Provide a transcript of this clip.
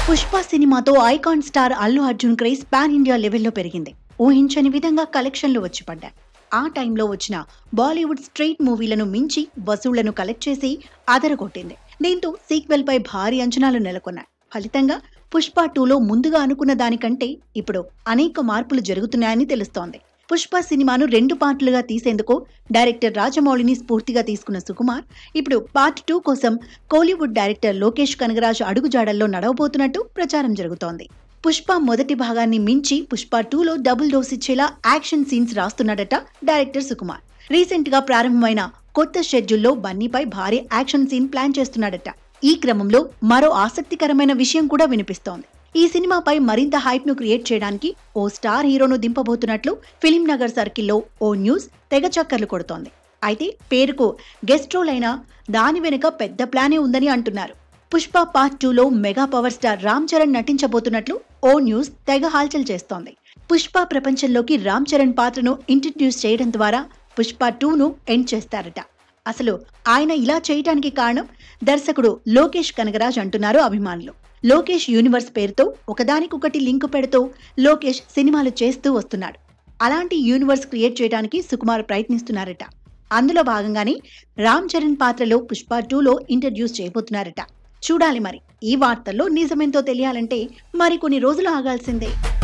పుష్ప సినిమాతో icon star Allu Arjun craze pan India లెవెల్లో పెరిగింది ఊహించని విధంగా కలెక్షన్లు వచ్చి పడ్డాయి ఆ టైంలో వచ్చిన బాలీవుడ్ స్ట్రీట్ మూవీలను మించి వసూళ్లను కలెక్ట్ చేసి అదరగొట్టింది దీంతో సీక్వెల్ పై భారీ అంచనాలు నెలకొన్నాయి ఫలితంగా పుష్ప టూలో ముందుగా అనుకున్న దానికంటే ఇప్పుడు అనేక మార్పులు జరుగుతున్నాయని తెలుస్తోంది పుష్ప సినిమాను రెండు పార్టులుగా తీసేందుకు డైరెక్టర్ రాజమౌళిని స్ఫూర్తిగా తీసుకున్న సుకుమార్ ఇప్పుడు పార్ట్ టూ కోసం కోలీవుడ్ డైరెక్టర్ లోకేష్ కనగరాజు అడుగుజాడల్లో నడవబోతున్నట్టు ప్రచారం జరుగుతోంది పుష్ప మొదటి భాగాన్ని మించి పుష్ప టూలో డబుల్ డోస్ ఇచ్చేలా యాక్షన్ సీన్స్ రాస్తున్నాడట డైరెక్టర్ సుకుమార్ రీసెంట్ గా ప్రారంభమైన కొత్త షెడ్యూల్లో బన్నీపై భారీ యాక్షన్ సీన్ ప్లాన్ చేస్తున్నాడట ఈ క్రమంలో మరో ఆసక్తికరమైన విషయం కూడా వినిపిస్తోంది ఈ సినిమాపై మరింత హైప్ ను క్రియేట్ చేయడానికి ఓ స్టార్ హీరోను దింపబోతున్నట్లు ఫిలిం నగర్ సర్కిల్లో ఓ న్యూస్ తెగ చక్కర్లు కొడుతోంది అయితే పేరుకు గెస్ట్ రోల్ అయినా దాని వెనుక పెద్ద ప్లానే ఉందని అంటున్నారు పుష్ప పార్ట్ టూలో mega power star Ram Charan నటించబోతున్నట్లు ఓ న్యూస్ తెగ హల్చల్ చేస్తోంది పుష్ప ప్రపంచంలోకి రామ్ చరణ్ పాత్రను ఇంట్రడ్యూస్ చేయడం ద్వారా పుష్ప టూను ఎండ్ చేస్తారట అసలు ఆయన ఇలా చేయటానికి కారణం దర్శకుడు లోకేష్ కనగరాజ్ అంటున్నారు అభిమానులు లోకేష్ యూనివర్స్ పేరుతో ఒకదానికొకటి లింక్ పెడుతూ లోకేష్ సినిమాలు చేస్తూ వస్తున్నాడు అలాంటి యూనివర్స్ క్రియేట్ చేయడానికి సుకుమార్ ప్రయత్నిస్తున్నారట అందులో భాగంగానే రామ్ చరణ్ పాత్రలో పుష్ప టూలో ఇంట్రడ్యూస్ చేయబోతున్నారట చూడాలి మరి ఈ వార్తల్లో నిజమేంతో తెలియాలంటే మరికొన్ని రోజులు ఆగాల్సిందే